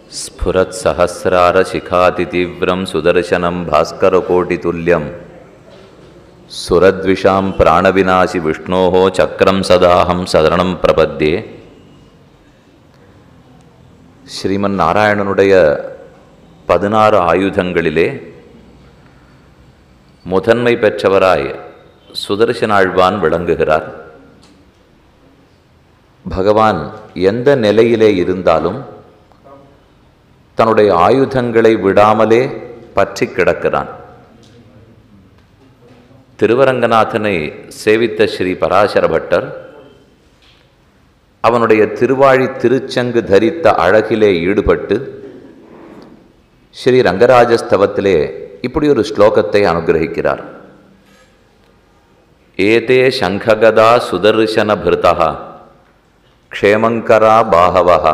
स्फुरत्सहस्रारशिखातितीव्रं सुदर्शनं भास्करकोटितुल्यं सुरद्विषां प्राणविनाशि विष्णोः चक्रं सदाहं சதரணம் பிரபத்யே ஸ்ரீமன் நாராயணனுடைய பதினாறு ஆயுதங்களிலே முதன்மை பெற்றவராய் சுதர்சனாழ்வான் விளங்குகிறார் பகவான் எந்த நிலையிலே இருந்தாலும் தன்னுடைய ஆயுதங்களை விடாமலே பற்றி கிடக்கிறான் திருவரங்கநாதனை சேவித்த ஸ்ரீ பராசர பட்டர் அவனுடைய திருவாழி திருச்சங்கு தரித்த அழகிலே ஈடுபட்டு ஸ்ரீ ரங்கராஜஸ்தவத்திலே இப்படி ஒரு ஸ்லோகத்தை அனுகிரகிக்கிறார் ஏதே சங்ககதா சுதர்சன பிருதா க்ஷேமங்கரா பாகவா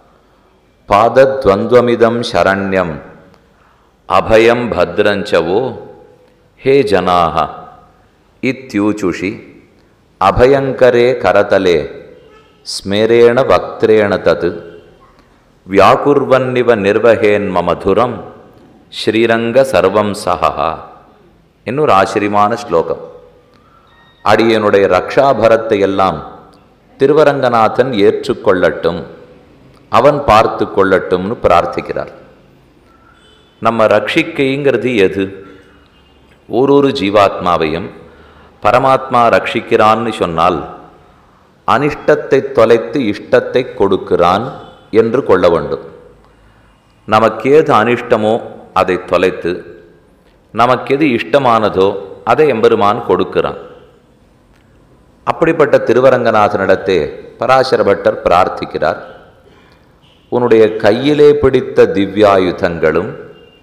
பாதத்வந்த்வமிதம் சரண்யம் அபயம் பத்ரஞ்சவோ ஹே ஜனாக இத்யூச்சுஷி அபயங்கரே கரதலே ஸ்மேரேண வக்திரேண தத் வியாக்குர்வன்னிவ நிர்வகேன்ம மதுரம் ஸ்ரீரங்க சர்வம் சஹா இன்னொரு ஆச்சரியமான ஸ்லோகம் அடியனுடைய ரக்ஷாபரத்தை எல்லாம் திருவரங்கநாதன் ஏற்றுக்கொள்ளட்டும் அவன் பார்த்து கொள்ளட்டும்னு பிரார்த்திக்கிறார் நம்ம ரட்சிக்கைங்கிறது எது ஒரு ஒரு ஜீவாத்மாவையும் பரமாத்மா ரட்சிக்கிறான்னு சொன்னால் அனிஷ்டத்தை தொலைத்து இஷ்டத்தை கொடுக்கிறான் என்று கொள்ள வேண்டும் நமக்கேது அனிஷ்டமோ அதை தொலைத்து நமக்கெது இஷ்டமானதோ அதை எம்பெருமான் கொடுக்கிறான் அப்படிப்பட்ட திருவரங்கநாதனிடத்தே பராசர பட்டர் பிரார்த்திக்கிறார் உன்னுடைய கையிலே பிடித்த திவ்யாயுதங்களும்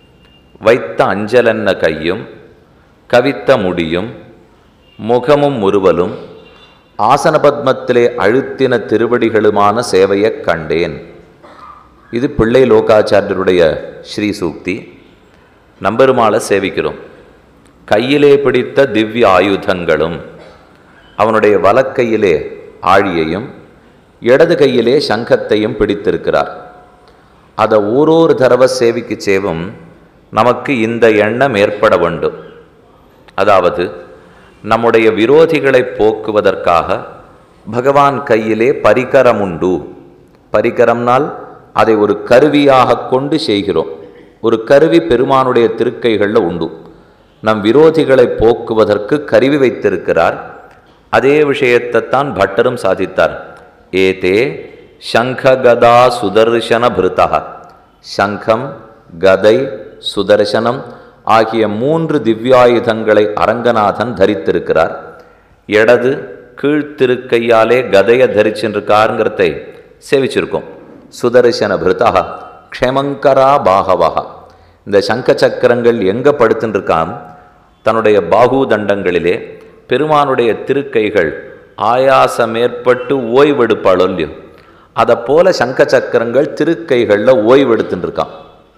வைத்த அஞ்சலன்ன கையும் கவித்த முடியும் முகமும் முறுவலும் ஆசன பத்மத்திலே அழுத்தின திருவடிகளுமான சேவையைக் கண்டேன் இது பிள்ளை லோகாச்சாரியருடைய ஸ்ரீ சூக்தி நம்பெருமாளை சேவிக்கிறோம் கையிலே பிடித்த திவ்ய ஆயுதங்களும் அவனுடைய வலக்கையிலே ஆழியையும் இடது கையிலே சங்கத்தையும் பிடித்திருக்கிறார் அதை ஓரோரு தடவை சேவிக்கு சேவும் நமக்கு இந்த எண்ணம் ஏற்பட வேண்டும் அதாவது நம்முடைய விரோதிகளை போக்குவதற்காக பகவான் கையிலே பரிகரம் உண்டு பரிகரம்னால் அதை ஒரு கருவியாக கொண்டு செய்கிறோம் ஒரு கருவி பெருமானுடைய திருக்கைகளில் உண்டு நம் விரோதிகளை போக்குவதற்கு கருவி வைத்திருக்கிறார் அதே விஷயத்தைத்தான் பட்டரும் சாதித்தார் ஏதே சங்ககதா சுதர்சன பிருத்தா சங்கம் கதை சுதர்சனம் ஆகிய மூன்று திவ்யாயுதங்களை அரங்கநாதன் தரித்திருக்கிறார் இடது கீழ்த்திருக்கையாலே கதையை தரிச்சிருக்காருங்கிறதை சேவிச்சிருக்கோம் சுதர்சன பிருத்தா க்ஷமங்கரா பாகவா இந்த சங்க சக்கரங்கள் எங்கே படுத்துருக்கான் தன்னுடைய பாகு தண்டங்களிலே பெருமானுடைய திருக்கைகள் ஆயாசம் ஏற்பட்டு ஓய்வெடுப்பாளொல்லையோ அதை போல சங்க சக்கரங்கள் திருக்கைகளில் ஓய்வெடுத்துட்டுருக்கான்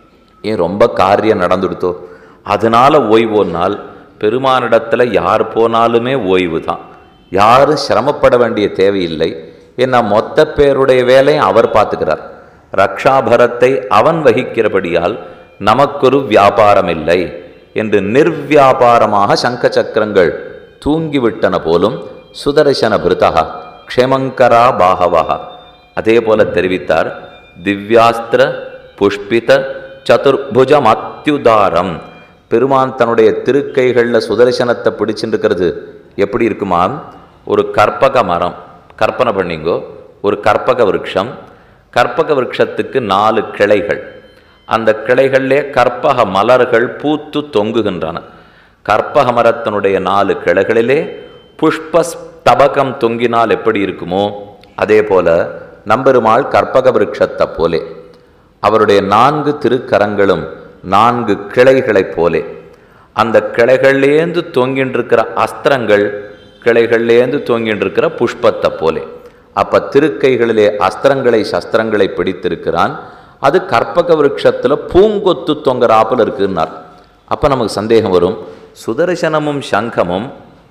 ஏன் ரொம்ப காரியம் நடந்துடுத்தோ அதனால ஓய்வோனால் பெருமானிடத்தில் யார் போனாலுமே ஓய்வு தான் யாரும் சிரமப்பட வேண்டிய தேவையில்லை ஏன்னா மொத்த பேருடைய வேலையை அவர் பார்த்துக்கிறார் ரக்ஷாபரத்தை அவன் வகிக்கிறபடியால் நமக்கொரு வியாபாரம் இல்லை என்று நிர்வியாபாரமாக சங்க சக்கரங்கள் தூங்கிவிட்டன போலும் சுதர்சன பிருதா க்ஷேமங்கரா பாகவா அதே போல தெரிவித்தார் திவ்யாஸ்திர புஷ்பித சதுர்புஜம் அத்யுதாரம் பெருமான் தன்னுடைய திருக்கைகளில் சுதர்சனத்தை பிடிச்சிருக்கிறது எப்படி இருக்குமா ஒரு கற்பக மரம் கற்பனை பண்ணிங்கோ ஒரு கற்பக விருட்சம் கற்பக விருட்சத்துக்கு நாலு கிளைகள் அந்த கிளைகளிலே கற்பக மலர்கள் பூத்து தொங்குகின்றன கற்பக மரத்தினுடைய நாலு கிளைகளிலே புஷ்ப ஸ்தபகம் தொங்கினால் எப்படி இருக்குமோ அதே போல நம்பெருமாள் கற்பக விருட்சத்தை போலே அவருடைய நான்கு திருக்கரங்களும் நான்கு கிளைகளைப் போலே அந்த கிளைகள்லேந்து தொங்கின்றிருக்கிற அஸ்திரங்கள் கிளைகள்லேந்து தொங்கின்றிருக்கிற புஷ்பத்தை போலே அப்ப திருக்கைகளிலே அஸ்திரங்களை சஸ்திரங்களை பிடித்திருக்கிறான் அது கற்பக விருட்சத்தில் பூங்கொத்து தொங்குறாப்புல இருக்குன்னார் அப்போ நமக்கு சந்தேகம் வரும் சுதர்சனமும் சங்கமும்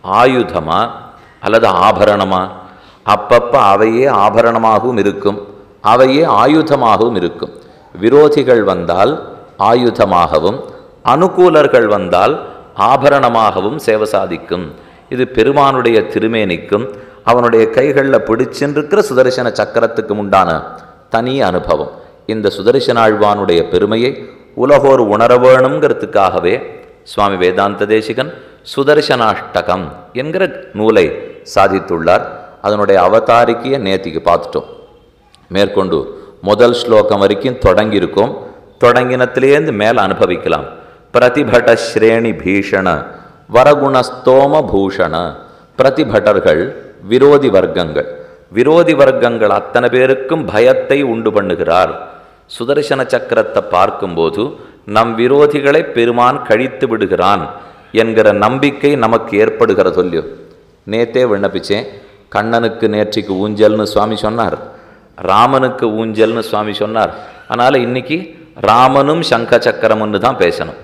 ஆயுதமா அல்லது ஆபரணமா அப்பப்போ அவையே ஆபரணமாகவும் இருக்கும் அவையே ஆயுதமாகவும் இருக்கும் விரோதிகள் வந்தால் ஆயுதமாகவும் அனுகூலர்கள் வந்தால் ஆபரணமாகவும் சேவை சாதிக்கும் இது பெருமானுடைய திருமேனிக்கும் அவனுடைய கைகளில் பிடிச்சின்றிருக்கிற சுதர்சன சக்கரத்துக்கும் உண்டான தனி அனுபவம் இந்த சுதர்சனாழ்வானுடைய பெருமையை உலகோர் உணர வேணுங்கிறதுக்காகவே சுவாமி வேதாந்த தேசிகன் சுதர்சனாஷ்டகம் என்கிற நூலை சாதித்துள்ளார் அதனுடைய அவதாரிக்கையை நேத்திக்கு பார்த்துட்டோம் மேற்கொண்டு முதல் ஸ்லோகம் வரைக்கும் தொடங்கியிருக்கோம் தொடங்கினத்திலேருந்து மேலே அனுபவிக்கலாம் பிரதிபட ஸ்ரேணி பீஷண வரகுணஸ்தோம பூஷண பிரதிபட்டர்கள் விரோதி வர்க்கங்கள் விரோதி வர்க்கங்கள் அத்தனை பேருக்கும் பயத்தை உண்டு பண்ணுகிறார் சுதர்சன சக்கரத்தை பார்க்கும்போது நம் விரோதிகளை பெருமான் கழித்து விடுகிறான் என்கிற நம்பிக்கை நமக்கு ஏற்படுகிற சொல்லியோ நேத்தே விண்ணப்பிச்சேன் கண்ணனுக்கு நேற்றிக்கு ஊஞ்சல்னு சுவாமி சொன்னார் ராமனுக்கு ஊஞ்சல்னு சுவாமி சொன்னார் அதனால் இன்னைக்கு ராமனும் சங்க சக்கரம்னு தான் பேசணும்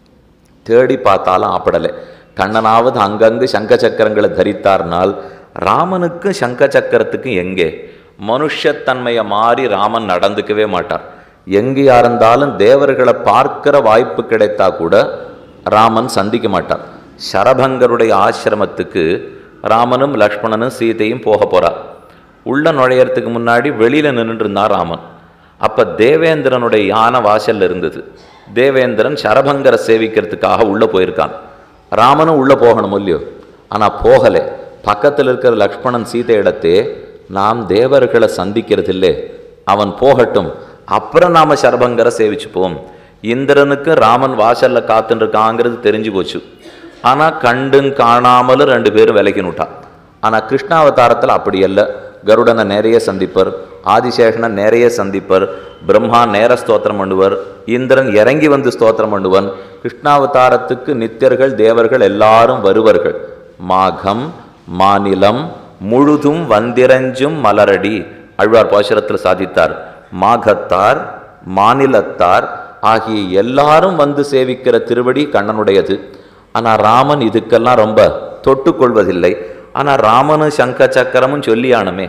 தேடி பார்த்தாலும் ஆப்படலை கண்ணனாவது அங்கங்கு சங்க சக்கரங்களை தரித்தார்னால் ராமனுக்கு சங்க சக்கரத்துக்கும் எங்கே மனுஷத்தன்மையை மாறி ராமன் நடந்துக்கவே மாட்டார் எங்கேயா இருந்தாலும் தேவர்களை பார்க்கிற வாய்ப்பு கிடைத்தா கூட ராமன் சந்திக்க மாட்டார் சரபங்கருடைய ஆசிரமத்துக்கு ராமனும் லக்ஷ்மணனும் சீதையும் போக போறார் உள்ள நுழையறதுக்கு முன்னாடி வெளியில நின்றுட்டு இருந்தார் ராமன் அப்ப தேவேந்திரனுடைய யானை வாசல்ல இருந்தது தேவேந்திரன் சரபங்கரை சேவிக்கிறதுக்காக உள்ள போயிருக்கான் ராமனும் உள்ள போகணும் இல்லையோ ஆனா போகலை பக்கத்தில் இருக்கிற லக்ஷ்மணன் சீதை இடத்தே நாம் தேவர்களை சந்திக்கிறதில்லே அவன் போகட்டும் அப்புறம் நாம சரபங்கரை சேவிச்சுப்போம் இந்திரனுக்கு ராமன் வாசல்ல காத்துன்னு இருக்காங்கிறது தெரிஞ்சு போச்சு ஆனா கண்டும் காணாமலும் ரெண்டு பேரும் விலகினுட்டான் ஆனா கிருஷ்ணாவதாரத்தில் அப்படி அல்ல கருடனை நிறைய சந்திப்பர் ஆதிசேஷனை நிறைய சந்திப்பர் பிரம்மா நேர ஸ்தோத்திரம் பண்ணுவர் இந்திரன் இறங்கி வந்து ஸ்தோத்திரம் பண்ணுவன் கிருஷ்ணாவதாரத்துக்கு நித்தியர்கள் தேவர்கள் எல்லாரும் வருவர்கள் மாகம் மாநிலம் முழுதும் வந்திரஞ்சும் மலரடி அழ்வார் பாசுரத்தில் சாதித்தார் மாகத்தார் மாநிலத்தார் ஆகிய எல்லாரும் வந்து சேவிக்கிற திருவடி கண்ணனுடையது ஆனால் ராமன் இதுக்கெல்லாம் ரொம்ப தொட்டுக்கொள்வதில்லை ஆனால் ராமனும் சங்க சக்கரமும் சொல்லியானுமே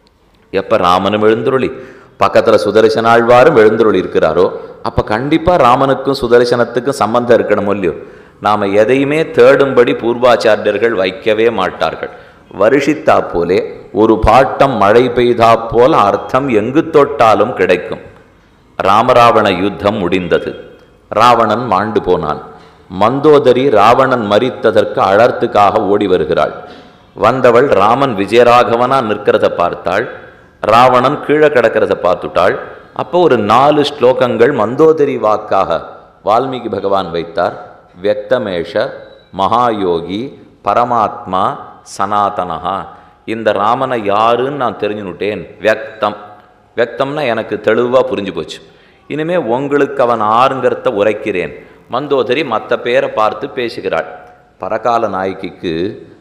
எப்போ ராமனும் எழுந்துருளி பக்கத்தில் சுதர்சனாழ்வாரும் எழுந்துருளி இருக்கிறாரோ அப்போ கண்டிப்பாக ராமனுக்கும் சுதர்சனத்துக்கும் சம்பந்தம் இருக்கணும் இல்லையோ நாம் எதையுமே தேடும்படி பூர்வாச்சாரியர்கள் வைக்கவே மாட்டார்கள் வருஷித்தா போலே ஒரு பாட்டம் மழை பெய்தா போல அர்த்தம் எங்கு தொட்டாலும் கிடைக்கும் ராமராவண யுத்தம் முடிந்தது ராவணன் மாண்டு போனான் மந்தோதரி ராவணன் மரித்ததற்கு அழறத்துக்காக ஓடி வருகிறாள் வந்தவள் ராமன் விஜயராகவனா நிற்கிறத பார்த்தாள் ராவணன் கீழே கிடக்கிறத பார்த்துட்டாள் அப்போ ஒரு நாலு ஸ்லோகங்கள் மந்தோதரி வாக்காக வால்மீகி பகவான் வைத்தார் வியக்தமேஷ மகாயோகி பரமாத்மா சனாதனஹா இந்த ராமனை யாருன்னு நான் தெரிஞ்சுனுட்டேன் வியக்தம் வியக்தம்னா எனக்கு தெளிவாக புரிஞ்சு போச்சு இனிமே உங்களுக்கு அவன் ஆறுங்கிறத உரைக்கிறேன் மந்தோதரி மற்ற பேரை பார்த்து பேசுகிறாள் பரகால நாயகிக்கு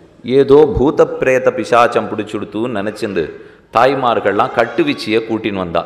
ஏதோ பூத பிரேத பிசாச்சம் பிடிச்சுடுத்துன்னு நினச்சிருந்து தாய்மார்கள்லாம் கட்டுவீச்சியை கூட்டின்னு வந்தா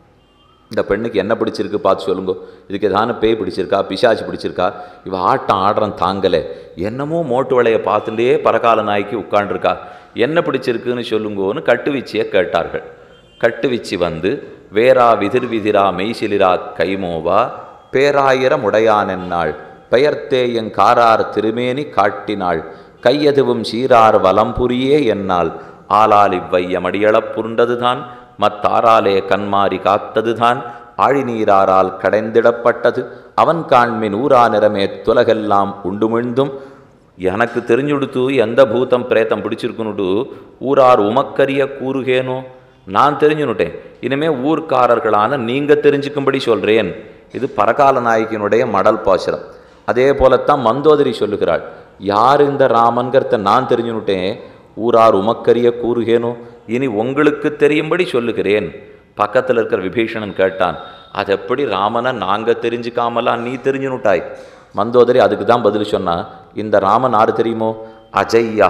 இந்த பெண்ணுக்கு என்ன பிடிச்சிருக்கு பார்த்து சொல்லுங்க இதுக்கு எதான பேய் பிடிச்சிருக்கா பிசாச்சு பிடிச்சிருக்கா இவ ஆட்டம் ஆடுறன் தாங்கலை என்னமோ மோட்டு வளைய பார்த்துட்டே பரகால நாய்க்கு உட்காண்டிருக்கா என்ன பிடிச்சிருக்குன்னு சொல்லுங்கோன்னு கட்டுவீச்சியை கேட்டார்கள் கட்டுவீச்சி வந்து வேரா விதிர் விதிரா மெய்சிலிரா கைமோவா பேராயிரம் உடையானென்னாள் பெயர்த்தேயங் காரார் திருமேனி காட்டினாள் கையதுவும் சீரார் வலம்புரியே என்னால் ஆளால் இவ்வையமடியளப் புருண்டதுதான் மத்தாராலே கண்மாறி காத்ததுதான் ஆழிநீராரால் கடைந்திடப்பட்டது அவன் காண்மின் ஊரா நிறமே துலகெல்லாம் உண்டுமிழ்ந்தும் எனக்கு தெரிஞ்சுடுத்து எந்த பூதம் பிரேத்தம் பிடிச்சிருக்குன்னுட்டு ஊரார் உமக்கரிய கூறுகேனோ நான் தெரிஞ்சுனுட்டேன் இனிமே ஊர்க்காரர்களான நீங்க தெரிஞ்சுக்கும்படி சொல்றேன் இது பரகால நாயகியினுடைய மடல் பாசுரம் அதே போலத்தான் மந்தோதரி சொல்லுகிறாள் யார் இந்த ராமன்கிறத நான் தெரிஞ்சுனுட்டேன் ஊரார் உமக்கரிய கூறுகேனோ இனி உங்களுக்கு தெரியும்படி சொல்லுகிறேன் பக்கத்தில் இருக்கிற விபீஷணன் கேட்டான் அது எப்படி ராமனை நாங்கள் தெரிஞ்சுக்காமலாம் நீ தெரிஞ்சுனுட்டாய் மந்தோதரி அதுக்கு தான் பதில் சொன்னா இந்த ராமன் யாரு தெரியுமோ அஜய்யா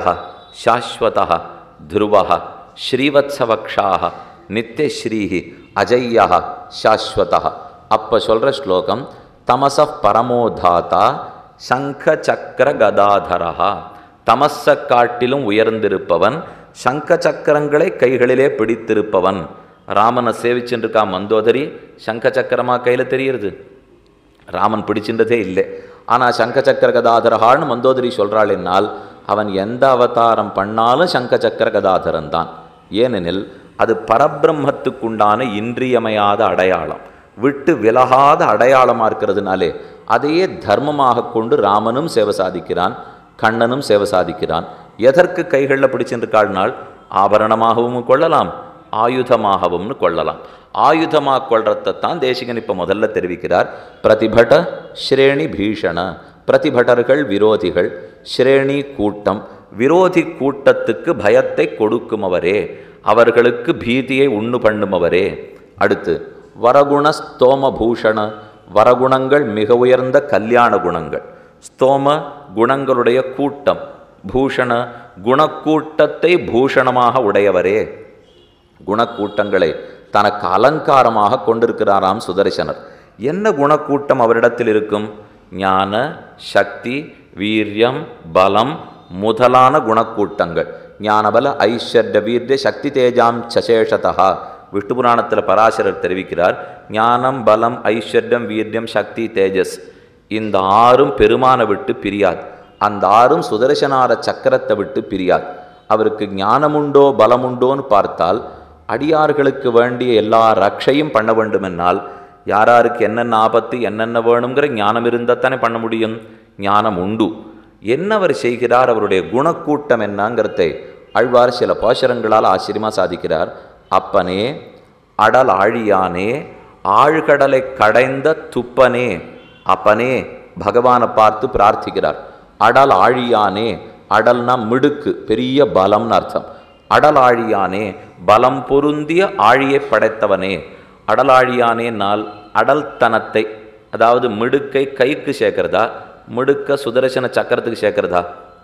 சாஸ்வதா துருவா ஸ்ரீவத்சவக்ஷாக நித்தியஸ்ரீஹி அஜய்யா சாஸ்வதா அப்போ சொல்கிற ஸ்லோகம் தமச பரமோதாத்தா சங்க சக்கர கதாதரா தமஸ காட்டிலும் உயர்ந்திருப்பவன் சங்க சக்கரங்களை கைகளிலே பிடித்திருப்பவன் ராமனை சேவிச்சுட்டு இருக்கா மந்தோதரி சங்க சக்கரமா கையில் தெரியுறது ராமன் பிடிச்சின்றதே இல்லை ஆனால் சங்க சக்கர கதாதரஹான்னு மந்தோதரி சொல்கிறாள் என்னால் அவன் எந்த அவதாரம் பண்ணாலும் சங்க சக்கர கதாதரன் தான் ஏனெனில் அது பரபிரம்மத்துக்குண்டான இன்றியமையாத அடையாளம் விட்டு விலகாத அடையாளமாக இருக்கிறதுனாலே அதையே தர்மமாக கொண்டு ராமனும் சேவை சாதிக்கிறான் கண்ணனும் சேவை சாதிக்கிறான் எதற்கு கைகளில் பிடிச்சிருக்காள்னால் ஆபரணமாகவும் கொள்ளலாம் ஆயுதமாகவும்னு கொள்ளலாம் ஆயுதமாக கொள்றதைத்தான் தேசிகன் இப்போ முதல்ல தெரிவிக்கிறார் பிரதிபட ஸ்ரேணி பீஷண பிரதிபடர்கள் விரோதிகள் ஸ்ரேணி கூட்டம் விரோதி கூட்டத்துக்கு பயத்தை கொடுக்குமவரே அவர்களுக்கு பீதியை உண்ணு பண்ணுமவரே அடுத்து வரகுண ஸ்தோம பூஷண வரகுணங்கள் மிக உயர்ந்த கல்யாண குணங்கள் ஸ்தோம குணங்களுடைய கூட்டம் பூஷண குணக்கூட்டத்தை பூஷணமாக உடையவரே குணக்கூட்டங்களை தனக்கு அலங்காரமாக கொண்டிருக்கிறாராம் சுதர்சனர் என்ன குணக்கூட்டம் அவரிடத்தில் இருக்கும் ஞான சக்தி வீரியம் பலம் முதலான குணக்கூட்டங்கள் ஞானபல ஐஸ்வர்ய வீரிய சக்தி தேஜாம் சசேஷதா விஷ்ணு புராணத்தில் பராசரர் தெரிவிக்கிறார் ஞானம் பலம் ஐஸ்வர்யம் வீரியம் சக்தி தேஜஸ் இந்த ஆறும் பெருமானை விட்டு பிரியாது அந்த ஆறும் சுதர்சனார சக்கரத்தை விட்டு பிரியாது அவருக்கு ஞானமுண்டோ பலமுண்டோன்னு பார்த்தால் அடியார்களுக்கு வேண்டிய எல்லா ரக்ஷையும் பண்ண வேண்டுமென்னால் யாராருக்கு என்னென்ன ஆபத்து என்னென்ன வேணுங்கிற ஞானம் இருந்தால் தானே பண்ண முடியும் ஞானம் உண்டு என்ன அவர் செய்கிறார் அவருடைய குணக்கூட்டம் என்னங்கிறதை ஆழ்வார் சில பாசுரங்களால் ஆச்சரியமாக சாதிக்கிறார் அப்பனே அடல் ஆழியானே ஆழ்கடலை கடைந்த துப்பனே அப்பனே பகவானை பார்த்து பிரார்த்திக்கிறார் அடல் ஆழியானே அடல்னா மிடுக்கு பெரிய பலம்னு அர்த்தம் அடலாழியானே பலம் பொருந்திய ஆழியை படைத்தவனே அடலாழியானே நாள் அடல்தனத்தை அதாவது மிடுக்கை கைக்கு சேர்க்கிறதா மிடுக்க சுதர்சன சக்கரத்துக்கு சேர்க்கிறதா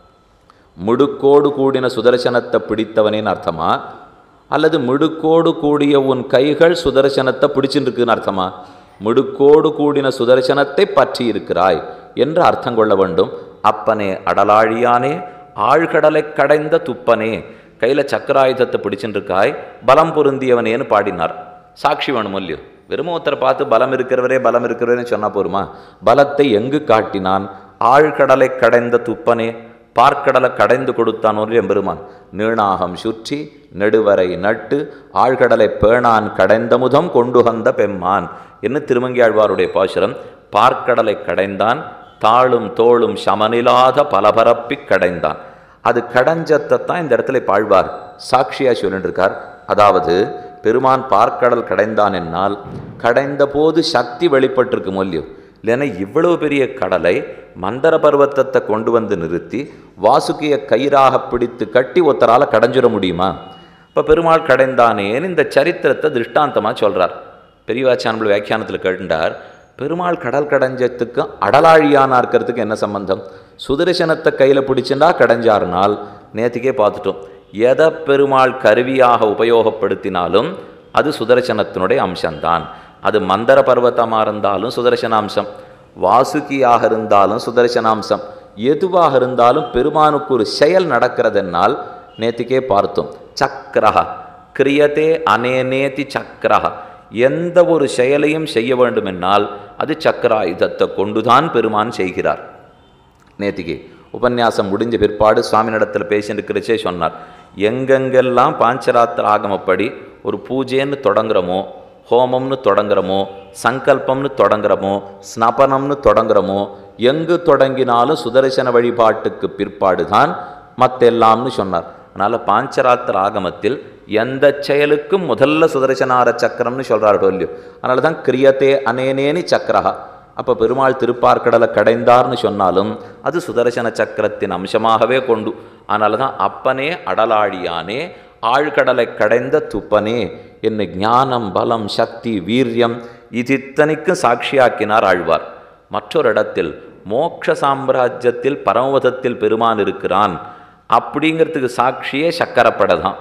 மிடுக்கோடு கூடின சுதர்சனத்தை பிடித்தவனேன்னு அர்த்தமா அல்லது மிடுக்கோடு கூடிய உன் கைகள் சுதர்சனத்தை பிடிச்சிருக்குன்னு அர்த்தமா மிடுக்கோடு கூடின சுதர்சனத்தை பற்றி இருக்கிறாய் என்று அர்த்தம் கொள்ள வேண்டும் அப்பனே அடலாழியானே ஆழ்கடலை கடைந்த துப்பனே கையில் சக்கராயுதத்தை பிடிச்சிருக்காய் பலம் பொருந்தியவனேன்னு பாடினார் சாட்சி வேணும் இல்லையோ வெறும் ஒருத்தரை பார்த்து பலம் இருக்கிறவரே பலம் இருக்கிறவரே சொன்னா போருமா பலத்தை எங்கு காட்டினான் ஆழ்கடலை கடைந்த துப்பனே பார்க்கடலை கடைந்து கொடுத்தான் ஒரு எம்பெருமான் நீணாகம் சுற்றி நெடுவரை நட்டு ஆழ்கடலை பேணான் கடைந்த முதம் கொண்டு வந்த பெம்மான் என்று திருமங்கியாழ்வாருடைய பாசுரம் பார்க்கடலை கடைந்தான் தாளும் தோளும் சமனில்லாத பலபரப்பி கடைந்தான் அது கடைஞ்சத்தை தான் இந்த இடத்துல பாழ்வார் சாட்சியா சொல்லிட்டு இருக்கார் அதாவது பெருமான் பார்க்கடல் கடைந்தான் என்னால் கடைந்த போது சக்தி வெளிப்பட்டிருக்கு மொழியும் இல்லைன்னா இவ்வளவு பெரிய கடலை மந்தர பர்வத்தத்தை கொண்டு வந்து நிறுத்தி வாசுகிய கயிறாக பிடித்து கட்டி ஒருத்தரால் கடைஞ்சிட முடியுமா இப்போ பெருமாள் கடைந்தானேன்னு இந்த சரித்திரத்தை திருஷ்டாந்தமாக சொல்கிறார் பெரியவாச்சான்புள் வியாக்கியானத்தில் கேட்டார் பெருமாள் கடல் கடைஞ்சத்துக்கும் அடலாழியானா இருக்கிறதுக்கு என்ன சம்பந்தம் சுதர்சனத்தை கையில் பிடிச்சிருந்தா கடைஞ்சாருனால் நேற்றுக்கே பார்த்துட்டோம் எதை பெருமாள் கருவியாக உபயோகப்படுத்தினாலும் அது சுதர்சனத்தினுடைய அம்சம்தான் அது மந்தர பர்வத்தமாக இருந்தாலும் சுதர்சனாம்சம் வாசுகியாக இருந்தாலும் சுதர்சனாம்சம் எதுவாக இருந்தாலும் பெருமானுக்கு ஒரு செயல் நடக்கிறதென்னால் நேற்றுக்கே பார்த்தோம் சக்கரஹ கிரியதே அனேனேதி சக்கரஹ எந்த ஒரு செயலையும் செய்ய வேண்டுமென்னால் அது சக்கராயுதத்தை கொண்டுதான் பெருமான் செய்கிறார் நேத்திக்கு உபன்யாசம் முடிஞ்ச பிற்பாடு சுவாமினிடத்தில் பேசியிருக்கிறச்சே சொன்னார் எங்கெங்கெல்லாம் பாஞ்சராத்திர ஆகமப்படி ஒரு பூஜைன்னு தொடங்குறோமோ ஹோமம்னு தொடங்குறோமோ சங்கல்பம்னு தொடங்குறோமோ ஸ்னபனம்னு தொடங்குறோமோ எங்கு தொடங்கினாலும் சுதர்சன வழிபாட்டுக்கு பிற்பாடு தான் மத்தெல்லாம்னு சொன்னார் அதனால் பாஞ்சராத்திர ஆகமத்தில் எந்த செயலுக்கும் முதல்ல சுதர்சனார சக்கரம்னு சொல்கிறார் இல்லையோ அதனால தான் கிரியத்தே அனேனேனி சக்கரஹா அப்போ பெருமாள் திருப்பார்க்கடலை கடைந்தார்னு சொன்னாலும் அது சுதர்சன சக்கரத்தின் அம்சமாகவே கொண்டு அதனால தான் அப்பனே அடலாழியானே ஆழ்கடலை கடைந்த துப்பனே என்ன ஞானம் பலம் சக்தி வீரியம் இது இத்தனைக்கும் சாட்சியாக்கினார் ஆழ்வார் மற்றொரு இடத்தில் மோட்ச சாம்ராஜ்யத்தில் பரமபதத்தில் பெருமான் இருக்கிறான் அப்படிங்கிறதுக்கு சாட்சியே சக்கரப்படை தான்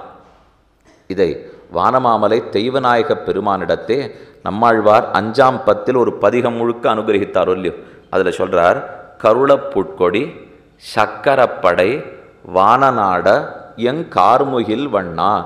இதை வானமாமலை தெய்வநாயக பெருமானிடத்தே நம்மாழ்வார் அஞ்சாம் பத்தில் ஒரு பதிகம் முழுக்க அனுகிரகித்தார் இல்லையோ அதில் சொல்கிறார் கருளப்புட்கொடி சக்கரப்படை வானநாட எங் கார்முகில் வண்ணா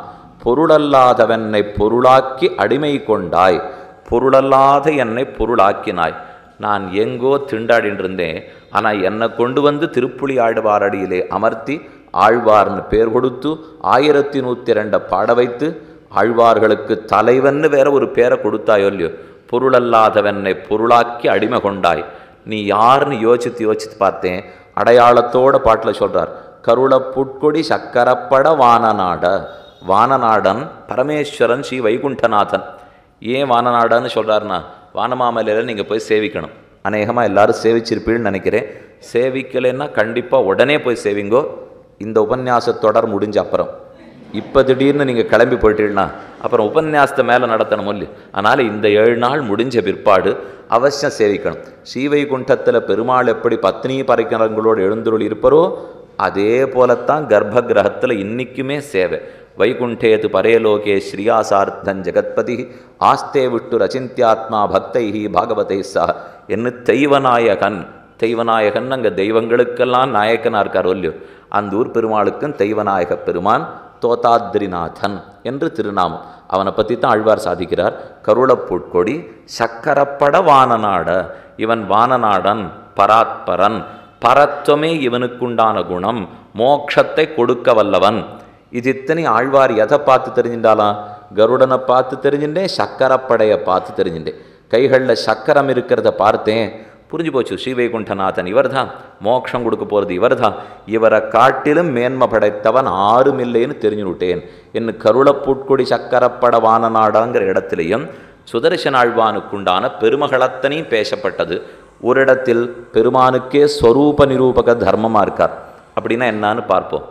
பொருளல்லாதவனை பொருளாக்கி அடிமை கொண்டாய் பொருளல்லாத என்னை பொருளாக்கினாய் நான் எங்கோ திண்டாடின்னு இருந்தேன் ஆனால் என்னை கொண்டு வந்து திருப்புலி ஆழ்வாரடியிலே அமர்த்தி ஆழ்வார்னு பேர் கொடுத்து ஆயிரத்தி நூற்றி ரெண்டை பாட வைத்து ஆழ்வார்களுக்கு தலைவன்னு வேற ஒரு பேரை கொடுத்தாயோ இல்லையோ பொருளல்லாதவனை பொருளாக்கி அடிமை கொண்டாய் நீ யாருன்னு யோசித்து யோசித்து பார்த்தேன் அடையாளத்தோட பாட்டில் சொல்றார் கருள புட்கொடி சக்கரப்பட வானநாட வானநாடன் பரமேஸ்வரன் ஸ்ரீ வைகுண்டநாதன் ஏன் வானநாடன்னு சொல்கிறாருன்னா வானமாமலையில் நீங்கள் போய் சேவிக்கணும் அநேகமாக எல்லாரும் சேவிச்சிருப்பீள்னு நினைக்கிறேன் சேவிக்கலைன்னா கண்டிப்பாக உடனே போய் சேவிங்கோ இந்த உபன்யாச தொடர் முடிஞ்ச அப்புறம் இப்போ திடீர்னு நீங்கள் கிளம்பி போயிட்டீங்கன்னா அப்புறம் உபன்யாசத்தை மேலே நடத்தணும் இல்லையா அதனால் இந்த ஏழு நாள் முடிஞ்ச பிற்பாடு அவசியம் சேவிக்கணும் ஸ்ரீவைகுண்டத்தில் பெருமாள் எப்படி பத்னி பறைக்கிறங்களோடு எழுந்துருள் இருப்பாரோ அதே போலத்தான் கர்ப்ப கிரகத்தில் இன்னைக்குமே சேவை வைகுண்டேது பரேலோகே ஸ்ரீயாசார்த்தன் ஜெகத்பதி ஆஸ்தே விட்டு ரச்சிந்தியாத்மா பக்தை பாகவதை சா என்ன தெய்வநாயகன் தெய்வநாயகன் அங்கே தெய்வங்களுக்கெல்லாம் நாயக்கனாக இருக்கார் இல்லையோ அந்த ஊர் பெருமாளுக்கும் தெய்வநாயக பெருமான் தோதாத்ரிநாதன் என்று திருநாமம் அவனை பற்றி தான் ஆழ்வார் சாதிக்கிறார் கருளப்பொற்கொடி சக்கரப்பட வானநாட இவன் வானநாடன் பராத்பரன் பரத்வமே இவனுக்குண்டான குணம் மோட்சத்தை கொடுக்க வல்லவன் இது இத்தனை ஆழ்வார் எதை பார்த்து தெரிஞ்சின்றாலாம் கருடனை பார்த்து தெரிஞ்சுட்டேன் சக்கரப்படையை பார்த்து தெரிஞ்சுட்டேன் கைகளில் சக்கரம் இருக்கிறத பார்த்தேன் புரிஞ்சு போச்சு ஸ்ரீவைகுண்டநாதன் இவர்தான் மோட்சம் கொடுக்க போகிறது இவர்தான் இவரை காட்டிலும் மேன்மை படைத்தவன் ஆறும் இல்லைன்னு தெரிஞ்சு விட்டேன் என்ன கருளப்புட்கொடி சக்கரப்பட வானநாடாங்கிற இடத்துலையும் சுதர்சன ஆழ்வானுக்குண்டான பெருமகளத்தனையும் பேசப்பட்டது ஒரு இடத்தில் பெருமானுக்கே ஸ்வரூப நிரூபக தர்மமாக இருக்கார் அப்படின்னா என்னன்னு பார்ப்போம்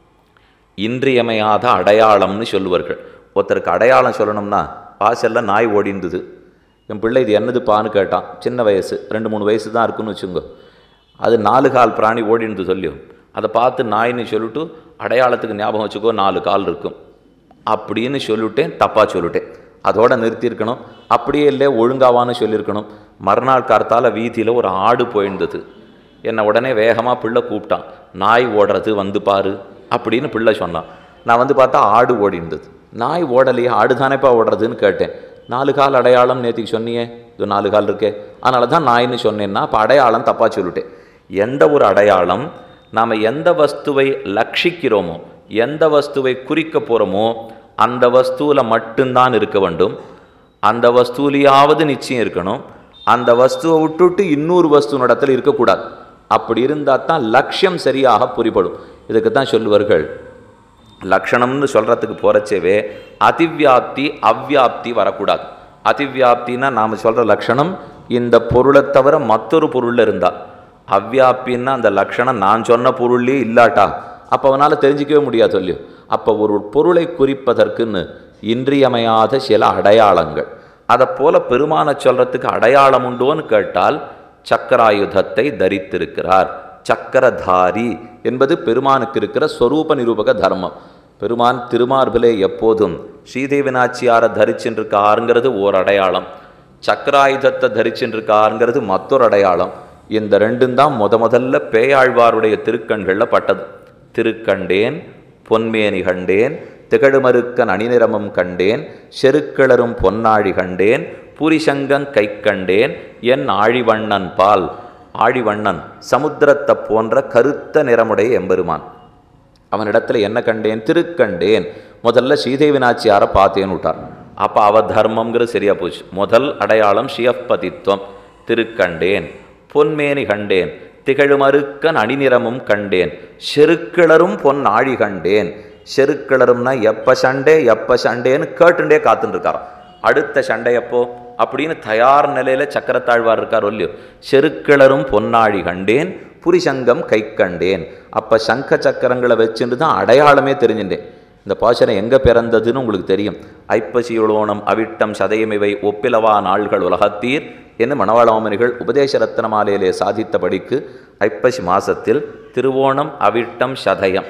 இன்றியமையாத அடையாளம்னு சொல்லுவார்கள் ஒருத்தருக்கு அடையாளம் சொல்லணும்னா வாசலில் நாய் ஓடிந்தது என் பிள்ளை இது என்னதுப்பான்னு கேட்டான் சின்ன வயசு ரெண்டு மூணு வயசு தான் இருக்குன்னு வச்சுங்க அது நாலு கால் பிராணி ஓடிந்து சொல்லியும் அதை பார்த்து நாயின்னு சொல்லிட்டு அடையாளத்துக்கு ஞாபகம் வச்சுக்கோ நாலு கால் இருக்கும் அப்படின்னு சொல்லிவிட்டேன் தப்பாக சொல்லிட்டேன் அதோட நிறுத்தியிருக்கணும் அப்படியே இல்லை ஒழுங்காவான்னு சொல்லியிருக்கணும் மறுநாள் கார்த்தால வீதியில் ஒரு ஆடு போயிருந்தது என்னை உடனே வேகமாக பிள்ளை கூப்பிட்டான் நாய் ஓடுறது வந்து பாரு அப்படின்னு பிள்ளை சொன்னான் நான் வந்து பார்த்தா ஆடு ஓடி இருந்தது நாய் ஓடலையே ஆடு தானேப்பா ஓடுறதுன்னு கேட்டேன் நாலு கால் அடையாளம் நேற்றுக்கு சொன்னியே இது நாலு கால் இருக்கே அதனால தான் நாயின்னு சொன்னேன்னா அப்போ அடையாளம் தப்பாக சொல்லிட்டேன் எந்த ஒரு அடையாளம் நாம் எந்த வஸ்துவை லட்சிக்கிறோமோ எந்த வஸ்துவை குறிக்க போகிறோமோ அந்த வஸ்துவில் மட்டும்தான் இருக்க வேண்டும் அந்த வஸ்துவிலையாவது நிச்சயம் இருக்கணும் அந்த வஸ்துவை விட்டுட்டு இன்னொரு வஸ்து இடத்துல இருக்கக்கூடாது அப்படி இருந்தால் தான் லட்சியம் சரியாக புரிபடும் இதுக்கு தான் சொல்லுவார்கள் லக்ஷணம்னு சொல்கிறதுக்கு போகிறச்சேவே அதிவியாப்தி அவ்வியாப்தி வரக்கூடாது அதிவியாப்தின்னா நாம் சொல்கிற லக்ஷணம் இந்த பொருளை தவிர மற்றொரு பொருளில் இருந்தால் அவ்வியாப்தின்னா அந்த லக்ஷணம் நான் சொன்ன பொருள்லேயே இல்லாட்டா அப்போ அவனால் தெரிஞ்சிக்கவே முடியாது சொல்லியோ அப்போ ஒரு பொருளை குறிப்பதற்குன்னு இன்றியமையாத சில அடையாளங்கள் அதை போல பெருமானை சொல்கிறதுக்கு அடையாளம் உண்டோன்னு கேட்டால் சக்கராயுதத்தை தரித்திருக்கிறார் சக்கரதாரி என்பது பெருமானுக்கு இருக்கிற ஸ்வரூப நிரூபக தர்மம் பெருமான் திருமார்பிலே எப்போதும் ஸ்ரீதேவி நாச்சியாரை தரிச்சுருக்காருங்கிறது ஓர் அடையாளம் சக்கராயுதத்தை தரிச்சுருக்காருங்கிறது மற்றொரு அடையாளம் இந்த ரெண்டும் தான் முத முதல்ல பேயாழ்வாருடைய திருக்கண்களில் பட்டது திருக்கண்டேன் பொன்மேனி கண்டேன் திகழுமருக்கன் அணிநிறமும் கண்டேன் செருக்கிளரும் பொன்னாழி கண்டேன் புரிசங்கங் கை கண்டேன் என் ஆழிவண்ணன் பால் ஆழிவண்ணன் சமுத்திரத்தை போன்ற கருத்த நிறமுடைய எம்பெருமான் அவனிடத்துல என்ன கண்டேன் திருக்கண்டேன் முதல்ல ஸ்ரீதேவி நாச்சியாரை பார்த்தேன்னு விட்டார் அப்போ அவ தர்மம்ங்கிறது சரியா போச்சு முதல் அடையாளம் ஷியப்பதித்வம் திருக்கண்டேன் பொன்மேனி கண்டேன் திகழுமருக்கன் அணிநிறமும் கண்டேன் செருக்கிளரும் பொன் ஆழி கண்டேன் செருக்கிளரும்னா எப்ப சண்டே எப்ப சண்டேன்னு கேட்டுண்டே காத்துட்டு இருக்காராம் அடுத்த சண்டை எப்போ அப்படின்னு தயார் நிலையில சக்கரத்தாழ்வார் இருக்கார் இல்லையோ செருக்கிளரும் பொன்னாழி கண்டேன் புரிசங்கம் கை கண்டேன் அப்ப சங்க சக்கரங்களை வச்சுட்டு தான் அடையாளமே தெரிஞ்சுட்டேன் இந்த பாசனம் எங்க பிறந்ததுன்னு உங்களுக்கு தெரியும் ஐப்பசியுளோணம் அவிட்டம் சதயமிவை ஒப்பிலவா நாள்கள் உலகத்தீர் என்று மணவாளமாமனிகள் உபதேச ரத்னமாலையிலே சாதித்தபடிக்கு ஐப்பசி மாசத்தில் திருவோணம் அவிட்டம் சதயம்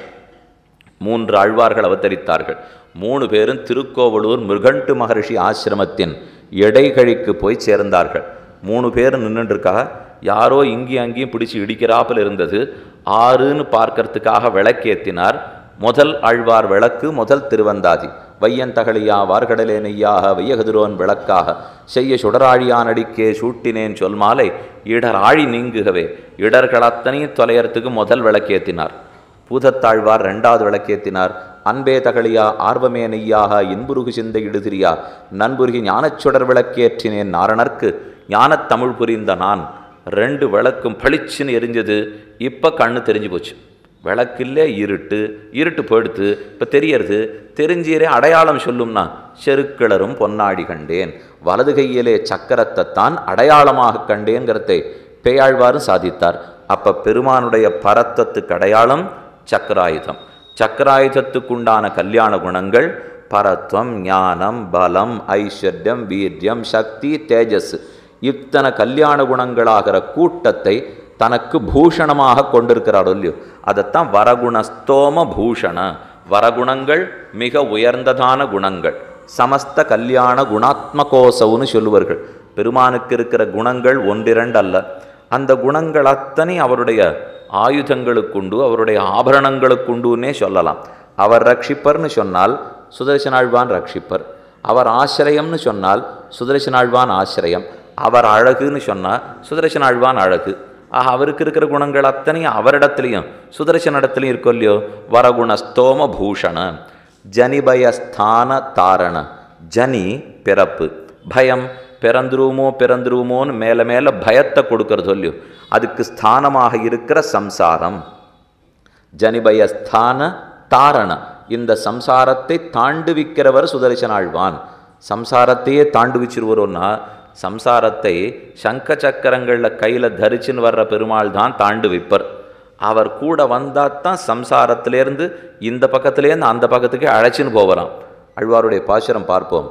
மூன்று ஆழ்வார்கள் அவதரித்தார்கள் மூணு பேரும் திருக்கோவலூர் மிருகண்டு மகர்ஷி ஆசிரமத்தின் எடைகழிக்கு போய் சேர்ந்தார்கள் மூணு பேரும் நின்றுருக்கா யாரோ இங்கேயும் அங்கேயும் பிடிச்சி இடிக்கிறாப்பில் இருந்தது ஆறுன்னு பார்க்கறதுக்காக விளக்கேத்தினார் முதல் ஆழ்வார் விளக்கு முதல் திருவந்தாதி வையந்தகழியா வார்கடலே நெய்யாக வையகதிரோன் விளக்காக செய்ய சுடராழியான் அடிக்கே சூட்டினேன் சொல் மாலை இடர் ஆழி நீங்குகவே இடர்கள் அத்தனையும் தொலையறதுக்கு முதல் விளக்கேத்தினார் பூதத்தாழ்வார் ரெண்டாவது விளக்கேத்தினார் அன்பே தகழியா ஆர்வமே நெய்யாக இன்புருகு சிந்தை இடுதிரியா நண்புருகி ஞானச் சுடர் விளக்கேற்றினேன் நாரணர்க்கு ஞானத் தமிழ் புரிந்த நான் ரெண்டு விளக்கும் பளிச்சுன்னு எரிஞ்சது இப்போ கண்ணு தெரிஞ்சு போச்சு விளக்கில்லே இருட்டு இருட்டு போயிடுத்து இப்போ தெரியறது தெரிஞ்சீரே அடையாளம் சொல்லும்னா செருக்கிளரும் பொன்னாடி கண்டேன் வலது கையிலே சக்கரத்தை தான் அடையாளமாக கண்டேங்கிறதை பேயாழ்வாரும் சாதித்தார் அப்ப பெருமானுடைய பரத்தத்துக்கு அடையாளம் சக்கராயுதம் சக்கராயுதத்துக்குண்டான கல்யாண குணங்கள் பரத்வம் ஞானம் பலம் ஐஸ்வர்யம் வீரியம் சக்தி தேஜஸ் இத்தனை கல்யாண குணங்களாகிற கூட்டத்தை தனக்கு பூஷணமாக கொண்டிருக்கிறார் இல்லையோ அதைத்தான் வரகுணஸ்தோம பூஷண வரகுணங்கள் மிக உயர்ந்ததான குணங்கள் சமஸ்த கல்யாண குணாத்மகோசவுன்னு சொல்லுவார்கள் பெருமானுக்கு இருக்கிற குணங்கள் ஒன்றிரண்டு அல்ல அந்த குணங்கள் அத்தனை அவருடைய ஆயுதங்களுக்குண்டு அவருடைய ஆபரணங்களுக்குண்டுன்னே சொல்லலாம் அவர் ரட்சிப்பர்னு சொன்னால் சுதர்சனாழ்வான் ரட்சிப்பர் அவர் ஆசிரியம்னு சொன்னால் சுதர்சனாழ்வான் ஆசிரியம் அவர் அழகுன்னு சொன்னால் சுதர்சனாழ்வான் அழகு ஆக அவருக்கு இருக்கிற குணங்கள் அத்தனையும் அவரிடத்துலையும் சுதர்சன இடத்துலையும் இருக்கும் இல்லையோ வரகுணஸ்தோம பூஷண ஜனிபயஸ்தான தாரண ஜனி பிறப்பு பயம் பிறந்துருவோமோ பிறந்துருவோமோன்னு மேலே மேலே பயத்தை கொடுக்கறது இல்லையோ அதுக்கு ஸ்தானமாக இருக்கிற சம்சாரம் ஜனிபயஸ்தான தாரண இந்த சம்சாரத்தை தாண்டுவிக்கிறவர் சுதர்சனாழ்வான் சம்சாரத்தையே தாண்டுவிச்சிருவரோன்னா சம்சாரத்தை சங்க சக்கரங்களில் கையில் தரிச்சுன்னு வர்ற பெருமாள் தான் தாண்டு விப்பர் அவர் கூட வந்தால் தான் சம்சாரத்திலேருந்து இந்த பக்கத்துலேருந்து அந்த பக்கத்துக்கு அழைச்சின்னு போகலாம் அழ்வாருடைய பாசுரம் பார்ப்போம்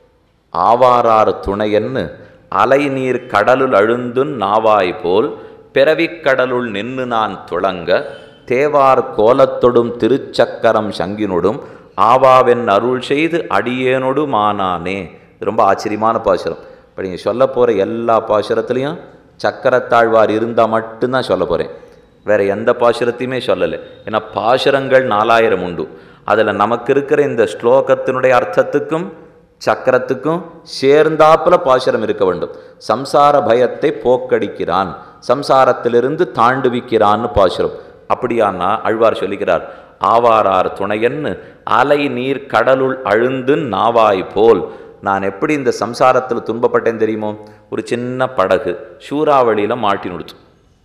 ஆவாரார் துணையன்னு அலை நீர் கடலுள் அழுந்துன் நாவாய் போல் பிறவிக் கடலுள் நின்று நான் துளங்க தேவார் கோலத்தொடும் திருச்சக்கரம் சங்கினொடும் ஆவாவென் அருள் செய்து அடியேனொடு மானானே இது ரொம்ப ஆச்சரியமான பாசுரம் இப்போ நீங்கள் சொல்ல போகிற எல்லா பாசுரத்துலேயும் சக்கரத்தாழ்வார் இருந்தால் மட்டும்தான் சொல்ல போகிறேன் வேறு எந்த பாசுரத்தையுமே சொல்லலை ஏன்னா பாசுரங்கள் நாலாயிரம் உண்டு அதில் நமக்கு இருக்கிற இந்த ஸ்லோகத்தினுடைய அர்த்தத்துக்கும் சக்கரத்துக்கும் சேர்ந்தாப்புல பாசுரம் இருக்க வேண்டும் சம்சார பயத்தை போக்கடிக்கிறான் சம்சாரத்திலிருந்து தாண்டுவிக்கிறான்னு பாசுரம் அப்படியானா அழ்வார் சொல்லிக்கிறார் ஆவாரார் துணையன்னு அலை நீர் கடலுள் அழுந்து நாவாய் போல் நான் எப்படி இந்த சம்சாரத்தில் துன்பப்பட்டேன் தெரியுமோ ஒரு சின்ன படகு சூறாவளியில் மாட்டி நுடுத்து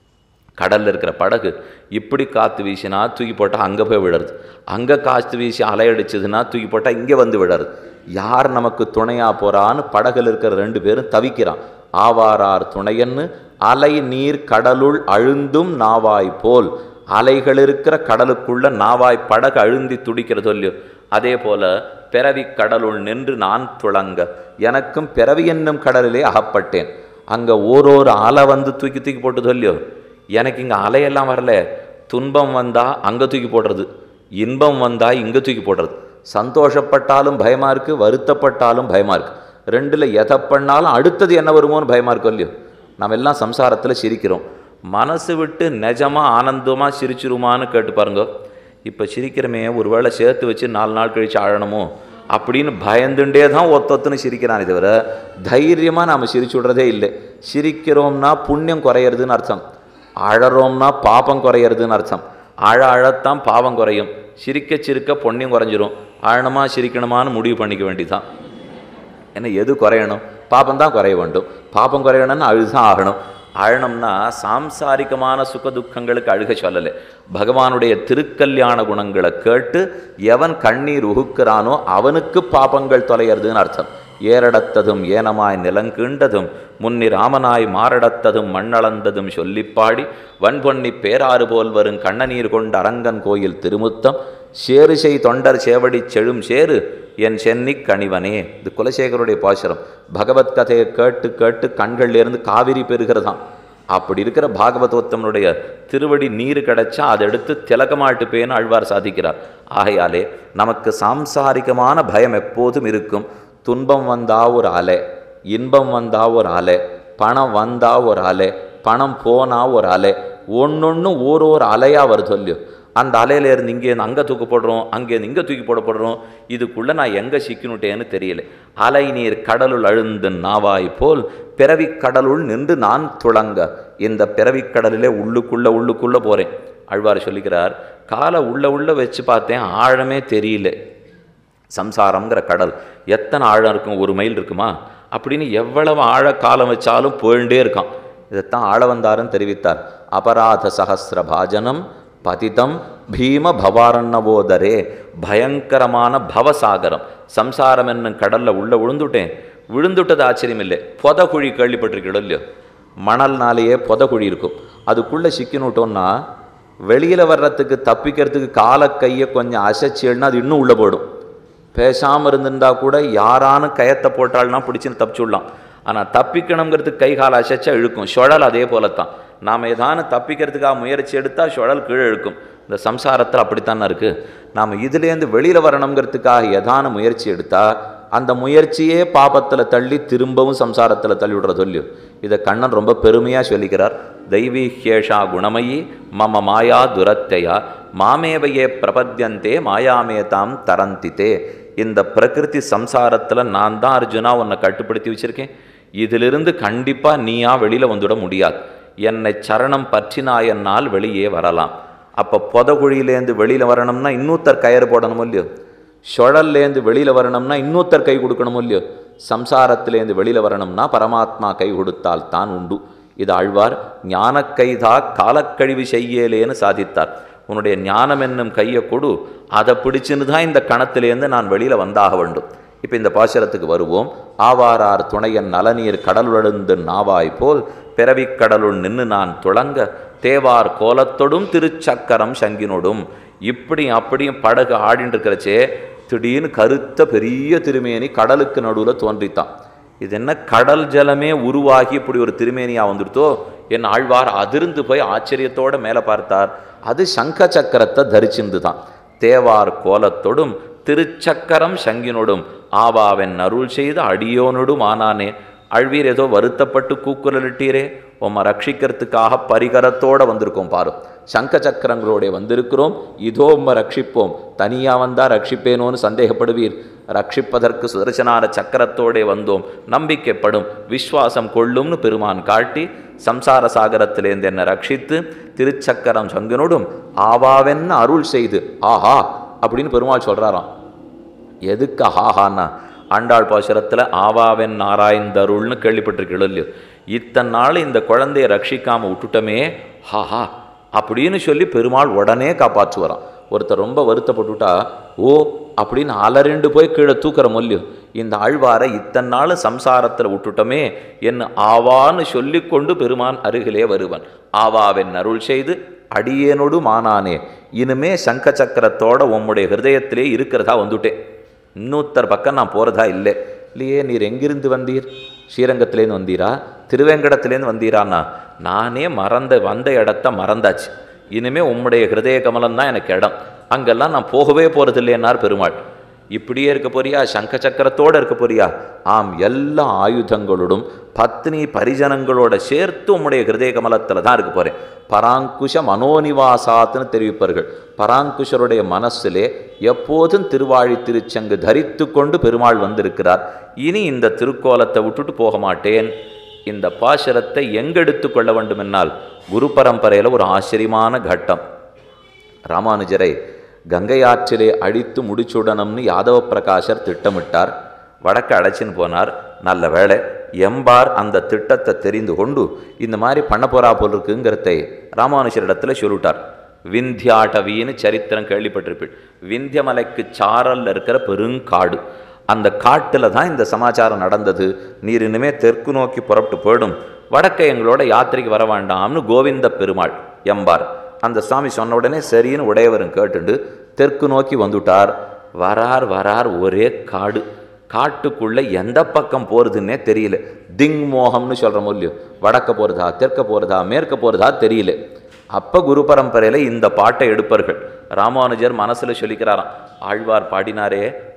கடலில் இருக்கிற படகு இப்படி காற்று வீசினா தூக்கி போட்டால் அங்கே போய் விழருது அங்கே காற்று வீசி அலையடிச்சதுன்னா தூக்கி போட்டால் இங்கே வந்து விழருது யார் நமக்கு துணையாக போகிறான்னு படகுல இருக்கிற ரெண்டு பேரும் தவிக்கிறான் ஆவாரார் துணையன்னு அலை நீர் கடலுள் அழுந்தும் நாவாய் போல் அலைகள் இருக்கிற கடலுக்குள்ள நாவாய் படகு அழுந்தி துடிக்கிறது இல்லையோ அதே போல பிறவி கடலுள் நின்று நான் துளங்க எனக்கும் பிறவி என்னும் கடலிலே அகப்பட்டேன் அங்கே ஓரோரு அலை வந்து தூக்கி தூக்கி போட்டது இல்லையோ எனக்கு இங்கே அலையெல்லாம் வரல துன்பம் வந்தால் அங்கே தூக்கி போடுறது இன்பம் வந்தால் இங்கே தூக்கி போடுறது சந்தோஷப்பட்டாலும் பயமாக இருக்குது வருத்தப்பட்டாலும் பயமாக இருக்குது ரெண்டில் எதை பண்ணாலும் அடுத்தது என்ன வருமோன்னு பயமாக இருக்கும் இல்லையோ நம்ம எல்லாம் சம்சாரத்தில் சிரிக்கிறோம் மனசு விட்டு நிஜமாக ஆனந்தமாக சிரிச்சிருமான்னு கேட்டு பாருங்க இப்போ சிரிக்கிறமே ஒருவேளை சேர்த்து வச்சு நாலு நாள் கழித்து அழணுமோ அப்படின்னு பயந்துட்டே தான் ஒத்தொத்துன்னு சிரிக்கிறானே தவிர தைரியமாக நாம் சிரிச்சு விடுறதே இல்லை சிரிக்கிறோம்னா புண்ணியம் குறையிறதுன்னு அர்த்தம் அழறோம்னா பாப்பம் குறையிறதுன்னு அர்த்தம் அழ அழத்தான் பாவம் குறையும் சிரிக்க சிரிக்க புண்ணியம் குறைஞ்சிரும் அழணுமா சிரிக்கணுமான்னு முடிவு பண்ணிக்க வேண்டியதான் ஏன்னா எது குறையணும் பாப்பம் தான் குறைய வேண்டும் பாப்பம் குறையணும்னு அழுதான் ஆகணும் அழணும்னா சாம்சாரிகமான சுக துக்கங்களுக்கு அழுக சொல்லலை பகவானுடைய திருக்கல்யாண குணங்களை கேட்டு எவன் கண்ணீர் உகுக்கிறானோ அவனுக்கு பாபங்கள் தொலையறதுன்னு அர்த்தம் ஏறடத்ததும் ஏனமாய் நிலங்கீண்டதும் முன்னி ராமனாய் மாரடத்ததும் மண்ணளந்ததும் சொல்லிப்பாடி வன்பொன்னி பேராறு போல் வரும் கண்ணநீர் கொண்ட அரங்கன் கோயில் திருமுத்தம் சேருசை தொண்டர் சேவடி செழும் சேரு என் சென்னி கணிவனே இது குலசேகருடைய பாசுரம் பகவத் கதையை கேட்டு கேட்டு கண்கள்லேருந்து காவிரி பெறுகிறதாம் அப்படி இருக்கிற பாகவதோத்தமனுடைய திருவடி நீர் கிடைச்சா அதை எடுத்து திலகமாட்டு பேன்னு ஆழ்வார் சாதிக்கிறார் ஆகையாலே நமக்கு சாம்சாரிகமான பயம் எப்போதும் இருக்கும் துன்பம் வந்தா ஒரு அலை இன்பம் வந்தா ஒரு அலை பணம் வந்தா ஒரு அலை பணம் போனா ஒரு அலை ஒன்னொன்று ஒரு ஒரு அலையாக வருது இல்லையோ அந்த அலையில இருந்து இங்கேருந்து அங்கே தூக்க போடுறோம் அங்கேருந்து இங்கே தூக்கி போட போடுறோம் இதுக்குள்ளே நான் எங்கே சிக்கினுட்டேன்னு தெரியல அலை நீர் கடலுள் அழுந்து நாவாய் போல் பிறவிக் கடலுள் நின்று நான் துளங்க இந்த பிறவிக் கடலிலே உள்ளுக்குள்ள உள்ளுக்குள்ள போகிறேன் ஆழ்வார் சொல்லிக்கிறார் காலை உள்ள உள்ள வச்சு பார்த்தேன் ஆழமே தெரியல சம்சாரம்ங்கிற கடல் எத்தனை ஆழம் இருக்கும் ஒரு மைல் இருக்குமா அப்படின்னு எவ்வளவு ஆழ காலம் வச்சாலும் போயிட்டே இருக்கான் இதைத்தான் ஆழ வந்தாருன்னு தெரிவித்தார் அபராத சகசிர பாஜனம் பதிதம் பீம பவாரண்ணவோதரே பயங்கரமான பவசாகரம் சம்சாரம் என்னும் கடல்ல உள்ள விழுந்துட்டேன் விழுந்துட்டது ஆச்சரியம் இல்லை புதகுழி கேள்விப்பட்டிருக்கீங்களோ இல்லையோ மணல்னாலேயே புதகுழி இருக்கும் அதுக்குள்ளே சிக்கினுட்டோம்னா வெளியில் வர்றதுக்கு தப்பிக்கிறதுக்கு காலை கையை கொஞ்சம் அசைச்சேன்னா அது இன்னும் உள்ளே போயிடும் பேசாமல் இருந்திருந்தா கூட யாரானு கயத்தை போட்டாள்னா பிடிச்சின்னு தப்பிச்சுடலாம் ஆனால் தப்பிக்கணுங்கிறதுக்கு கை காலை அசைச்சா இழுக்கும் சுழல் அதே போலத்தான் நாம் ஏதானு தப்பிக்கிறதுக்காக முயற்சி எடுத்தால் சுழல் கீழே இழுக்கும் இந்த சம்சாரத்தில் அப்படித்தானே இருக்குது நாம் இதுலேருந்து வெளியில் வரணுங்கிறதுக்காக ஏதான முயற்சி எடுத்தால் அந்த முயற்சியே பாபத்தில் தள்ளி திரும்பவும் சம்சாரத்தில் தள்ளி விடுற சொல்லியும் இதை கண்ணன் ரொம்ப பெருமையாக சொல்லிக்கிறார் தெய்வீ ஹேஷா குணமயி மம மாயா துரத்தையா மாமேவையே பிரபத்யந்தே மாயாமே தாம் தரந்தித்தே இந்த பிரகிருதி சம்சாரத்தில் நான் தான் அர்ஜுனா உன்னை கட்டுப்படுத்தி வச்சிருக்கேன் இதிலிருந்து கண்டிப்பாக நீயா வெளியில் வந்துவிட முடியாது என்னை சரணம் பற்றினாயன்னால் வெளியே வரலாம் அப்போ புதகுழியிலேருந்து வெளியில் வரணும்னா இன்னொருத்தர் கயிறு போடணும் இல்லையோ சுழல்லேருந்து வெளியில் வரணும்னா இன்னொருத்தர் கை கொடுக்கணும் இல்லையோ சம்சாரத்திலேருந்து வெளியில் வரணும்னா பரமாத்மா கை கொடுத்தால் தான் உண்டு இது ஆழ்வார் ஞானக்கைதா காலக்கழிவு செய்யலேன்னு சாதித்தார் உன்னுடைய ஞானம் என்னும் கையை கொடு அதை பிடிச்சுன்னு தான் இந்த கணத்திலேருந்து நான் வெளியில் வந்தாக வேண்டும் இப்போ இந்த பாசுரத்துக்கு வருவோம் ஆவாரார் துணையன் நலநீர் கடலுழந்து நாவாய் போல் பிறவிக் கடலுள் நின்று நான் துளங்க தேவார் கோலத்தொடும் திருச்சக்கரம் சங்கினொடும் இப்படி அப்படியும் படகு ஆடின்னு இருக்கிறச்சே திடீர்னு கருத்த பெரிய திருமேனி கடலுக்கு நடுவில் தோன்றித்தான் இது என்ன கடல் ஜலமே உருவாகி இப்படி ஒரு திருமேனியா வந்துடுத்தோ என் ஆழ்வார் அதிர்ந்து போய் ஆச்சரியத்தோட மேலே பார்த்தார் அது சங்க சக்கரத்தை தரிச்சிருந்து தான் தேவார் கோலத்தொடும் திருச்சக்கரம் சங்கினொடும் ஆவாவென் அருள் செய்து அடியோனொடும் ஆனானே அழ்வீர் ஏதோ வருத்தப்பட்டு கூக்குரலிட்டீரே உம்மை ரட்சிக்கிறதுக்காக பரிகரத்தோட வந்திருக்கோம் பாரு சங்க சக்கரங்களோட வந்திருக்கிறோம் இதோ உம்மை ரட்சிப்போம் தனியா வந்தா ரட்சிப்பேனோன்னு சந்தேகப்படுவீர் ரட்சிப்பதற்கு சுதர்சனார சக்கரத்தோடே வந்தோம் நம்பிக்கைப்படும் விஸ்வாசம் கொள்ளும்னு பெருமான் காட்டி சம்சார சாகரத்திலேருந்து என்னை ரட்சித்து திருச்சக்கரம் சங்கனோடும் ஆவாவென்ன அருள் செய்து ஆஹா அப்படின்னு பெருமாள் சொல்றாராம் எதுக்கு ஆஹான்னா ஆண்டாள் பாசுரத்தில் ஆவாவென் நாராயந்தருள்னு கேள்விப்பட்டிருக்கீங்களோ இல்லையோ இத்தனை நாள் இந்த குழந்தைய ரட்சிக்காமல் விட்டுட்டோமே ஹாஹா அப்படின்னு சொல்லி பெருமாள் உடனே காப்பாற்றுவரான் ஒருத்தர் ரொம்ப வருத்தப்பட்டுட்டா ஓ அப்படின்னு அலறிண்டு போய் கீழே தூக்குற மொல்லியும் இந்த ஆழ்வாரை இத்தனை நாள் சம்சாரத்தில் விட்டுட்டோமே என்ன ஆவான்னு சொல்லிக்கொண்டு பெருமான் அருகிலே வருவன் ஆவாவென் அருள் செய்து அடியேனோடு மானானே இனிமே சங்க சக்கரத்தோட உம்முடைய ஹிருதயத்திலே இருக்கிறதா வந்துட்டேன் இன்னொருத்தர் பக்கம் நான் போகிறதா இல்லை இல்லையே நீர் எங்கிருந்து வந்தீர் ஸ்ரீரங்கத்திலேருந்து வந்தீரா திருவேங்கடத்துலேருந்து வந்தீரான்னா நானே மறந்த வந்த இடத்த மறந்தாச்சு இனிமே உம்முடைய ஹிருதய கமலம் தான் எனக்கு இடம் அங்கெல்லாம் நான் போகவே போகிறது இல்லைன்னார் பெருமாள் இப்படியே இருக்க போறியா சங்க சக்கரத்தோட இருக்க போறியா ஆம் எல்லா ஆயுதங்களோடும் பத்னி பரிஜனங்களோட சேர்த்து உம்முடைய ஹிருதய கமலத்தில் தான் இருக்க போறேன் பராங்குஷ மனோனிவாசாத்துன்னு தெரிவிப்பார்கள் பராங்குஷருடைய மனசிலே எப்போதும் திருவாழி திருச்சங்கு தரித்து கொண்டு பெருமாள் வந்திருக்கிறார் இனி இந்த திருக்கோலத்தை விட்டுட்டு போக மாட்டேன் இந்த பாசுரத்தை எங்கெடுத்து கொள்ள வேண்டுமென்னால் குரு பரம்பரையில் ஒரு ஆச்சரியமான கட்டம் ராமானுஜரை கங்கை ஆற்றிலே அழித்து முடிச்சுடணும்னு யாதவ பிரகாஷர் திட்டமிட்டார் வடக்க அடைச்சின்னு போனார் நல்ல வேளை எம்பார் அந்த திட்டத்தை தெரிந்து கொண்டு இந்த மாதிரி பண்ண போறா போல் இருக்குங்கிறதை ராமானுஜரிடத்துல சொல்லிட்டார் விந்தியாட்டவின்னு சரித்திரம் கேள்விப்பட்டிருப்பீள் விந்தியமலைக்கு சாரல்ல இருக்கிற பெருங்காடு அந்த காட்டில் தான் இந்த சமாச்சாரம் நடந்தது நீர் இனிமே தெற்கு நோக்கி புறப்பட்டு போயிடும் வடக்க எங்களோட யாத்திரைக்கு வர வேண்டாம்னு கோவிந்த பெருமாள் எம்பார் அந்த சாமி சொன்ன உடனே சரின்னு உடையவரும் கேட்டுண்டு தெற்கு நோக்கி வந்துட்டார் வரார் வரார் ஒரே காடு காட்டுக்குள்ள எந்த பக்கம் போகிறதுன்னே தெரியல திங் மோகம்னு சொல்கிற மூலியம் வடக்க போகிறதா தெற்க போகிறதா மேற்க போகிறதா தெரியல அப்போ குரு பரம்பரையில் இந்த பாட்டை எடுப்பார்கள் ராமானுஜர் மனசில் சொல்லிக்கிறாராம் ஆழ்வார் பாடினாரே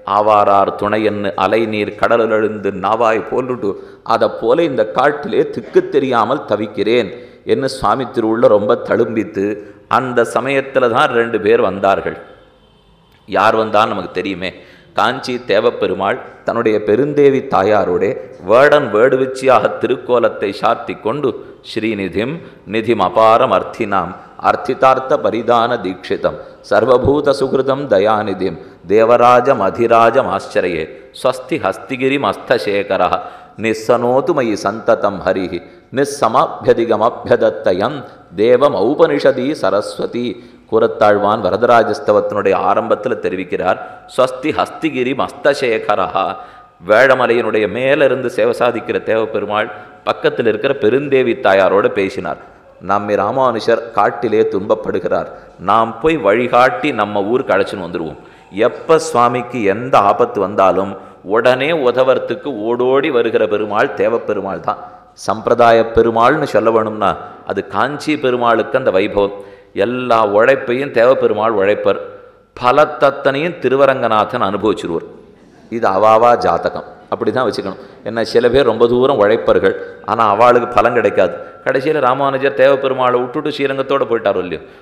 ஆவாரார் துணையன்னு அலை நீர் கடலில் எழுந்து நாவாய் போலுட்டு அதை போல இந்த காட்டிலே திக்கு தெரியாமல் தவிக்கிறேன் என்று சுவாமி திருவுள்ள ரொம்ப தழும்பித்து அந்த சமயத்தில் தான் ரெண்டு பேர் வந்தார்கள் யார் வந்தால் நமக்கு தெரியுமே காஞ்சி தேவப்பெருமாள் தன்னுடைய பெருந்தேவி தாயாரோடே வேடன் வேடுவிச்சியாக திருக்கோலத்தை சாத்தி கொண்டு ஸ்ரீநிதிம் நிதிம் அபாரம் அர்த்தினாம் அர்த்திதார்த்த பரிதான தீட்சிதம் சர்வபூத சுகிருதம் தயாநிதிம் தேவராஜம் அதிராஜம் ஆச்சரியே ஸ்வஸ்தி ஹஸ்திகிரிம் அஸ்தசேகர நிஸ்ஸனோது மயி சந்ததம் ஹரிஹி நிஸ்ஸமபியதிகமபியதத்தயம் தேவம் ஔபனிஷதி சரஸ்வதி கூரத்தாழ்வான் வரதராஜஸ்தவத்தினுடைய ஆரம்பத்தில் தெரிவிக்கிறார் ஸ்வஸ்தி ஹஸ்திகிரி மஸ்தசேகரா வேழமலையினுடைய மேலிருந்து சேவை சாதிக்கிற தேவப்பெருமாள் பக்கத்தில் இருக்கிற பெருந்தேவி தாயாரோடு பேசினார் நம்மை ராமானுஷர் காட்டிலே துன்பப்படுகிறார் நாம் போய் வழிகாட்டி நம்ம ஊருக்கு அழைச்சின்னு வந்துடுவோம் எப்போ சுவாமிக்கு எந்த ஆபத்து வந்தாலும் உடனே உதவறதுக்கு ஓடோடி வருகிற பெருமாள் தேவப்பெருமாள் தான் சம்பிரதாய பெருமாள்னு சொல்ல வேணும்னா அது காஞ்சி பெருமாளுக்கு அந்த வைபவம் எல்லா உழைப்பையும் தேவப்பெருமாள் உழைப்பர் பலத்தத்தனையும் திருவரங்கநாதன் அனுபவிச்சிருவார் இது அவாவா ஜாதகம் அப்படி தான் வச்சுக்கணும் என்ன சில பேர் ரொம்ப தூரம் உழைப்பர்கள் ஆனால் அவளுக்கு பலன் கிடைக்காது கடைசியில் ராமானுஜர் தேவப்பெருமாளை விட்டுட்டு ஸ்ரீரங்கத்தோடு போயிட்டாரோ இல்லையோ